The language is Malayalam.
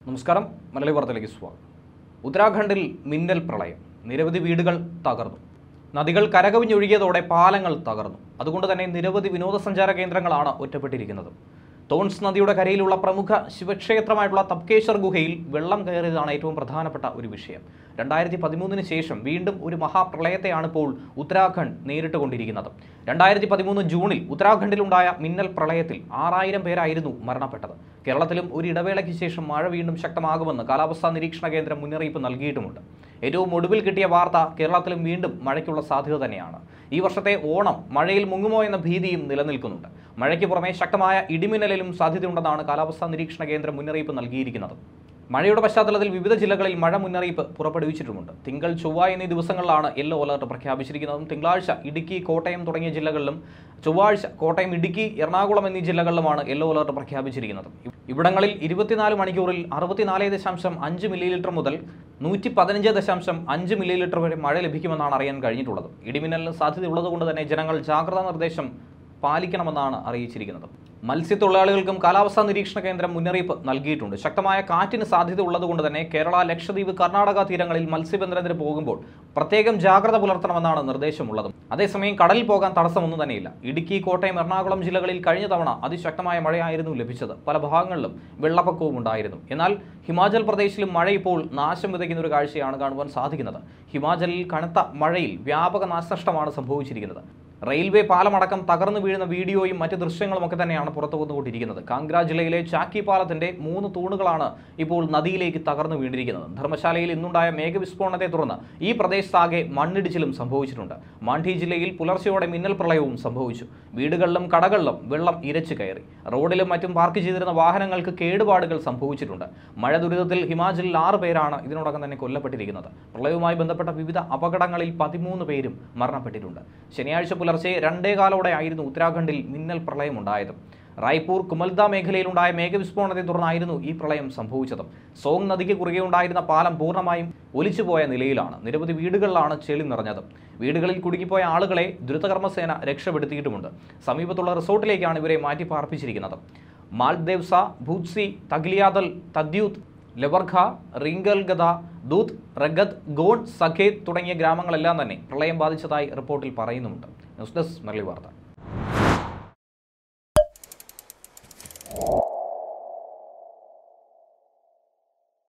നമസ്കാരം മലയാളി വാർത്തയിലേക്ക് സ്വാഗതം ഉത്തരാഖണ്ഡിൽ മിന്നൽ പ്രളയം നിരവധി വീടുകൾ തകർന്നു നദികൾ കരകവിഞ്ഞൊഴുകിയതോടെ പാലങ്ങൾ തകർന്നു അതുകൊണ്ട് തന്നെ നിരവധി വിനോദസഞ്ചാര കേന്ദ്രങ്ങളാണ് ഒറ്റപ്പെട്ടിരിക്കുന്നത് തോൺസ് നദിയുടെ കരയിലുള്ള പ്രമുഖ ശിവക്ഷേത്രമായിട്ടുള്ള തപ്കേശ്വർ ഗുഹയിൽ വെള്ളം കയറിയതാണ് ഏറ്റവും പ്രധാനപ്പെട്ട ഒരു വിഷയം രണ്ടായിരത്തി പതിമൂന്നിന് ശേഷം വീണ്ടും ഒരു മഹാപ്രളയത്തെയാണ് ഇപ്പോൾ ഉത്തരാഖണ്ഡ് നേരിട്ട് കൊണ്ടിരിക്കുന്നത് രണ്ടായിരത്തി പതിമൂന്ന് ജൂണിൽ ഉത്തരാഖണ്ഡിലുണ്ടായ മിന്നൽ പ്രളയത്തിൽ ആറായിരം പേരായിരുന്നു മരണപ്പെട്ടത് കേരളത്തിലും ഒരു ഇടവേളയ്ക്ക് ശേഷം മഴ വീണ്ടും ശക്തമാകുമെന്ന് കാലാവസ്ഥാ നിരീക്ഷണ കേന്ദ്രം മുന്നറിയിപ്പ് നൽകിയിട്ടുമുണ്ട് ഏറ്റവും ഒടുവിൽ കിട്ടിയ വാർത്ത കേരളത്തിലും വീണ്ടും മഴയ്ക്കുള്ള സാധ്യത തന്നെയാണ് ഈ വർഷത്തെ ഓണം മഴയിൽ മുങ്ങുമോ എന്ന ഭീതിയും നിലനിൽക്കുന്നുണ്ട് മഴയ്ക്ക് പുറമെ ശക്തമായ ഇടിമിന്നലിലും സാധ്യതയുണ്ടെന്നാണ് കാലാവസ്ഥാ നിരീക്ഷണ കേന്ദ്രം മുന്നറിയിപ്പ് നൽകിയിരിക്കുന്നത് മഴയുടെ പശ്ചാത്തലത്തിൽ വിവിധ ജില്ലകളിൽ മഴ മുന്നറിയിപ്പ് പുറപ്പെടുവിച്ചിട്ടുമുണ്ട് തിങ്കൾ ചൊവ്വ എന്നീ ദിവസങ്ങളിലാണ് യെല്ലോ അലർട്ട് പ്രഖ്യാപിച്ചിരിക്കുന്നതും തിങ്കളാഴ്ച ഇടുക്കി കോട്ടയം തുടങ്ങിയ ജില്ലകളിലും ചൊവ്വാഴ്ച കോട്ടയം ഇടുക്കി എറണാകുളം എന്നീ ജില്ലകളിലുമാണ് യെല്ലോ അലർട്ട് പ്രഖ്യാപിച്ചിരിക്കുന്നത് ഇവിടങ്ങളിൽ ഇരുപത്തിനാല് മണിക്കൂറിൽ അറുപത്തിനാല് ദശാംശം അഞ്ച് മില്ലി ലിറ്റർ മുതൽ നൂറ്റി പതിനഞ്ച് ദശാംശം അഞ്ച് മില്ലി ലിറ്റർ വരെ മഴ ലഭിക്കുമെന്നാണ് അറിയാൻ കഴിഞ്ഞിട്ടുള്ളത് ഇടിമിന്നലിന് സാധ്യതയുള്ളതുകൊണ്ട് തന്നെ ജനങ്ങൾ ജാഗ്രതാ നിർദ്ദേശം പാലിക്കണമെന്നാണ് അറിയിച്ചിരിക്കുന്നത് മത്സ്യത്തൊഴിലാളികൾക്കും കാലാവസ്ഥാ നിരീക്ഷണ കേന്ദ്രം മുന്നറിയിപ്പ് നൽകിയിട്ടുണ്ട് ശക്തമായ കാറ്റിന് സാധ്യത ഉള്ളതുകൊണ്ട് തന്നെ കേരള ലക്ഷദ്വീപ് കർണാടക തീരങ്ങളിൽ മത്സ്യബന്ധനത്തിന് പോകുമ്പോൾ പ്രത്യേകം ജാഗ്രത പുലർത്തണമെന്നാണ് നിർദ്ദേശമുള്ളത് അതേസമയം കടലിൽ പോകാൻ തടസ്സമൊന്നും തന്നെയില്ല ഇടുക്കി കോട്ടയം എറണാകുളം ജില്ലകളിൽ കഴിഞ്ഞ തവണ അതിശക്തമായ മഴയായിരുന്നു ലഭിച്ചത് പല ഭാഗങ്ങളിലും വെള്ളപ്പൊക്കവും ഉണ്ടായിരുന്നു എന്നാൽ ഹിമാചൽ പ്രദേശിലും മഴ ഇപ്പോൾ നാശം വിതയ്ക്കുന്ന ഒരു കാഴ്ചയാണ് കാണുവാൻ സാധിക്കുന്നത് ഹിമാചലിൽ കനത്ത മഴയിൽ വ്യാപക നാശനഷ്ടമാണ് സംഭവിച്ചിരിക്കുന്നത് റെയിൽവേ പാലമടക്കം തകർന്നു വീഴുന്ന വീഡിയോയും മറ്റ് ദൃശ്യങ്ങളും ഒക്കെ തന്നെയാണ് പുറത്തു വന്നുകൊണ്ടിരിക്കുന്നത് കാംഗ്ര ജില്ലയിലെ ചാക്കി പാലത്തിന്റെ മൂന്ന് തൂണുകളാണ് ഇപ്പോൾ നദിയിലേക്ക് തകർന്നു വീണിരിക്കുന്നത് ധർമ്മശാലയിൽ ഇന്നുണ്ടായ മേഘവിസ്ഫോടനത്തെ തുടർന്ന് ഈ പ്രദേശത്താകെ മണ്ണിടിച്ചിലും സംഭവിച്ചിട്ടുണ്ട് മാണ്ഡി ജില്ലയിൽ പുലർച്ചെയോടെ മിന്നൽ പ്രളയവും സംഭവിച്ചു വീടുകളിലും കടകളിലും വെള്ളം ഇരച്ചു കയറി റോഡിലും മറ്റും പാർക്ക് ചെയ്തിരുന്ന വാഹനങ്ങൾക്ക് കേടുപാടുകൾ സംഭവിച്ചിട്ടുണ്ട് മഴ ദുരിതത്തിൽ ഹിമാചലിൽ ആറ് പേരാണ് ഇതിനോടകം തന്നെ കൊല്ലപ്പെട്ടിരിക്കുന്നത് പ്രളയവുമായി ബന്ധപ്പെട്ട വിവിധ അപകടങ്ങളിൽ പതിമൂന്ന് പേരും മരണപ്പെട്ടിട്ടുണ്ട് ശനിയാഴ്ച പുലർച്ചെ രണ്ടേകാലോടെ ആയിരുന്നു ഉത്തരാഖണ്ഡിൽ മിന്നൽ പ്രളയമുണ്ടായത് റായ്പൂർ കുമൽദ മേഖലയിലുണ്ടായ മേഘവിസ്ഫോടനത്തെ തുടർന്നായിരുന്നു ഈ പ്രളയം സംഭവിച്ചത് സോങ് നദിക്ക് കുറുകെ ഉണ്ടായിരുന്ന പാലം പൂർണ്ണമായും ഒലിച്ചുപോയ നിലയിലാണ് നിരവധി വീടുകളിലാണ് ചെളി നിറഞ്ഞത് വീടുകളിൽ കുടുങ്ങിപ്പോയ ആളുകളെ ദ്രുതകർമ്മസേന രക്ഷപ്പെടുത്തിയിട്ടുമുണ്ട് സമീപത്തുള്ള റിസോർട്ടിലേക്കാണ് ഇവരെ മാറ്റി പാർപ്പിച്ചിരിക്കുന്നത് മാൽദേവ്സ ഭൂത്സി തഗ്ലിയാദൽ തദ്യൂത്ത് ലവർഖ റിംഗൽഗദ ദൂത് റഗത് ഗോൺ സഖേത് തുടങ്ങിയ ഗ്രാമങ്ങളെല്ലാം തന്നെ പ്രളയം ബാധിച്ചതായി റിപ്പോർട്ടിൽ പറയുന്നുമുണ്ട് ന്യൂസ് ഡെസ്ക് മലയാളി വാർത്ത